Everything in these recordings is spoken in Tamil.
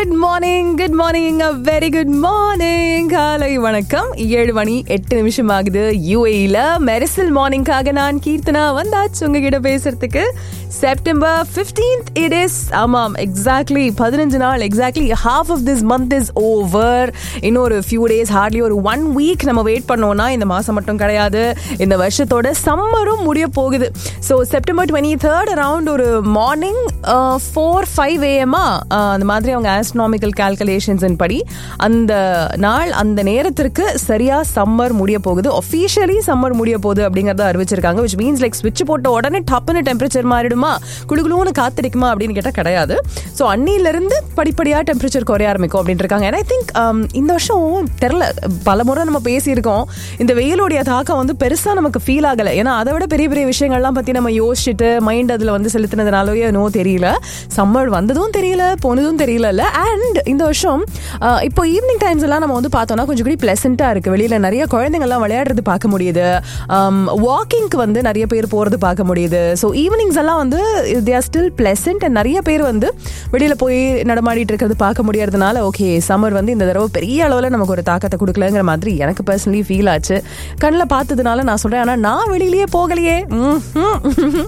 Good morning good morning very good morning காலை வணக்கம் ஏழு மணி எட்டு நிமிஷம் ஆகுது யூஏல மெரிசல் மார்னிங்காக நான் கீர்த்தனா வந்தாச்சு உங்ககிட்ட பேசுறதுக்கு செப்டம்பர் 15th இட் இஸ் ஆமாம் எக்ஸாக்ட்லி பதினஞ்சு நாள் exactly half of this month is over இன்னும் ஒரு ஃபியூ டேஸ் ஹார்ட்லி ஒரு ஒன் வீக் நம்ம வெயிட் பண்ணோம்னா இந்த மாதம் மட்டும் கிடையாது இந்த வருஷத்தோட சம்மரும் முடிய போகுது so September twenty third around ஒரு மார்னிங் ஃபோர் ஃபைவ் ஏஎம்மா அந்த மாதிரி அவங்க ஆஸ்ட்ராமிக்கல் கால்குலேஷன்ஸின் படி அந்த நாள் அந்த நேரத்திற்கு சரியா சம்மர் முடிய போகுது ஒஃபிஷியலி சம்மர் முடிய போகுது அப்படிங்கறத அறிவிச்சிருக்காங்க விச் மீன்ஸ் லைக் ஸ்விட்ச் போட்ட உடனே டப்புன்னு டெம்பரேச்சர் மாறிடுமா குளுகுளுன்னு காத்தடிக்குமா அப்படின்னு கேட்டால் கிடையாது ஸோ அன்னிலிருந்து படிப்படியாக டெம்பரேச்சர் குறைய ஆரம்பிக்கும் அப்படின்ட்டு இருக்காங்க ஏன்னா ஐ திங்க் இந்த வருஷம் தெரில பல முறை நம்ம பேசியிருக்கோம் இந்த வெயிலுடைய தாக்கம் வந்து பெருசாக நமக்கு ஃபீல் ஆகலை ஏன்னா அதை விட பெரிய பெரிய விஷயங்கள்லாம் பற்றி நம்ம யோசிச்சுட்டு மைண்ட் அதில் வந்து செலுத்தினதுனாலவே நோ தெரியல சம்மர் வந்ததும் தெரியல போனதும் தெரியல அண்ட் இந்த வருஷம் அஹ், இப்போ ஈவினிங் டைம்ஸ் எல்லாம் நம்ம வந்து பார்த்தோம்னா கொஞ்சம் கூட பிளசண்டா இருக்கு வெளியில நிறைய குழந்தைங்கள்லாம் விளையாடுறது பார்க்க முடியுது வாக்கிங்க்கு வந்து நிறைய பேர் போறது பார்க்க முடியுது ஸோ ஈவினிங்ஸ் எல்லாம் வந்து they are still pleasant and நிறைய பேர் வந்து வெளியில போய் நடமாடிட்டு இருக்கிறது பார்க்க முடியறதுனால ஓகே சம்மர் வந்து இந்த தடவை பெரிய அளவில் நமக்கு ஒரு தாக்கத்தை கொடுக்கலங்கிற மாதிரி எனக்கு பர்சனலி ஃபீல் ஆச்சு கண்ணில் பார்த்ததுனால நான் சொல்றேன் ஆனால் நான் வெளியிலேயே போகலையே ம்ஹும்.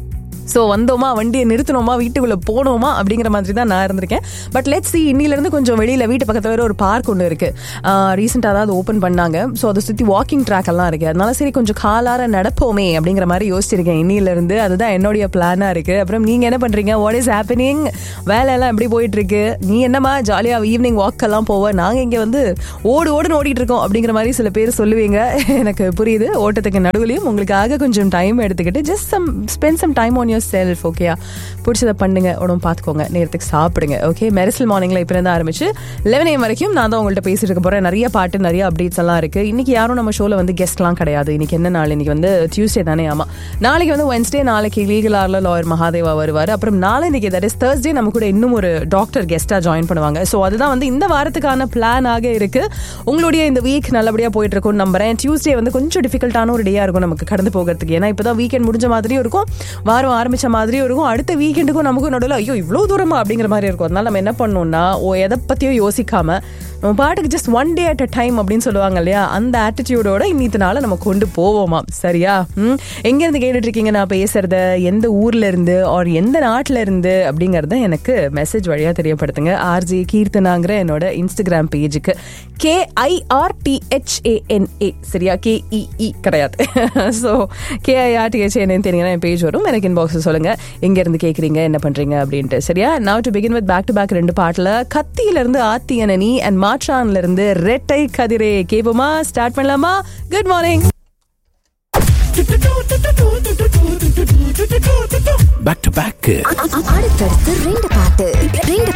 ஸோ வந்தோமா வண்டியை நிறுத்தினோமா வீட்டுக்குள்ள போனோமா அப்படிங்கிற மாதிரி தான் நான் இருந்திருக்கேன் பட் லெட் சி இன்னிலிருந்து கொஞ்சம் வெளியில வீட்டு பக்கத்துல வேற ஒரு பார்க் ஒன்று இருக்கு ரீசெண்டாக தான் அது ஓப்பன் பண்ணாங்க ஸோ அதை சுற்றி வாக்கிங் ட்ராக் எல்லாம் இருக்கு அதனால சரி கொஞ்சம் காலார நடப்போமே அப்படிங்கிற மாதிரி யோசிச்சிருக்கேன் இன்னிலிருந்து அதுதான் என்னுடைய பிளானா இருக்கு அப்புறம் நீங்க என்ன பண்றீங்க வாட் இஸ் ஹேப்பனிங் வேலையெல்லாம் எப்படி போயிட்டு இருக்கு நீ என்னமா ஜாலியா ஈவினிங் வாக் எல்லாம் போவ நாங்க இங்க வந்து ஓடு ஓடுன்னு ஓடிட்டு இருக்கோம் அப்படிங்கிற மாதிரி சில பேர் சொல்லுவீங்க எனக்கு புரியுது ஓட்டத்துக்கு நடுவுலையும் உங்களுக்காக கொஞ்சம் டைம் எடுத்துக்கிட்டு just some spend some time on yourself ஓகேயா பிடிச்சதை பண்ணுங்க உடம்பு பார்த்துக்கோங்க நேரத்துக்கு சாப்பிடுங்க ஓகே மெரிசல் மார்னிங்ல இப்போ இருந்து ஆரம்பிச்சு லெவன் ஏம் வரைக்கும் நான் தான் உங்கள்கிட்ட பேசிட்டு இருக்க போறேன் நிறைய பாட்டு நிறைய அப்டேட்ஸ் எல்லாம் இருக்கு இன்னைக்கு யாரும் நம்ம ஷோல வந்து கெஸ்ட்லாம் கிடையாது இன்னைக்கு என்ன நாள் இன்னைக்கு வந்து டியூஸ்டே தானே ஆமா நாளைக்கு வந்து வென்ஸ்டே நாளைக்கு லீகல் ஆர்ல லாயர் மகாதேவா வருவார் அப்புறம் நாளை இன்னைக்கு தட் இஸ் தேர்ஸ்டே நம்ம கூட இன்னும் ஒரு டாக்டர் கெஸ்டா ஜாயின் பண்ணுவாங்க ஸோ அதுதான் வந்து இந்த வாரத்துக்கான பிளான் ஆக இருக்கு உங்களுடைய இந்த வீக் நல்லபடியா போயிட்டு இருக்கும் நம்புறேன் டியூஸ்டே வந்து கொஞ்சம் டிஃபிகல்ட்டான ஒரு டேயா இருக்கும் நமக்கு கடந்து போகிறதுக்கு ஏன்னா இப்பதான் வீக்கெண்ட் முடிஞ்ச மாதிரியும் இருக்கும் வாரம் ஆரம்பிச்ச மாதிரியும் இருக்கும் அடுத்த வீக்கெண்டுக்கும் நமக்கும் நடுவில் ஐயோ இவ்வளோ தூரமா அப்படிங்கிற மாதிரி இருக்கும் அதனால நம்ம என்ன பண்ணணும்னா ஓ எதை பத்தியும் யோசிக்காம நம்ம பாட்டுக்கு just one day at a time அப்படின்னு சொல்லுவாங்க இல்லையா அந்த ஆட்டிடியூடோட இன்னித்த நாளை நம்ம கொண்டு போவோமா சரியா ம் எங்க இருந்து கேட்டுட்டு இருக்கீங்க நான் பேசுறத எந்த ஊர்ல இருந்து ஆர் எந்த நாட்டுல இருந்து அப்படிங்கறத எனக்கு மெசேஜ் வழியா தெரியப்படுத்துங்க ஆர்ஜி கீர்த்தனாங்கிற என்னோட இன்ஸ்டாகிராம் பேஜுக்கு கே ஐஆர் டிஹெச்ஏஎன்ஏ சரியா கேஇஇ கிடையாது ஸோ கேஐஆர் டிஹெச்ஏஎன் தெரியுங்கன்னா என் பேஜ் வரும் எனக்கு இன்பாக்ஸ் சொல்லுங்க எங்க இருந்து கேக்குறீங்க என்ன பண்றீங்க அப்படின்ட்டு சரியா now to begin with back to back ரெண்டு பாட்டுல கத்தியில இருந்து ஆத்தியனி அண்ட் மாற்றான்ல இருந்து ரெட்டை கதிரே கேப்போமா ஸ்டார்ட் பண்ணலாமா good morning back to back அடுத்தடுத்து ரெண்டு பாட்டு ரெண்டு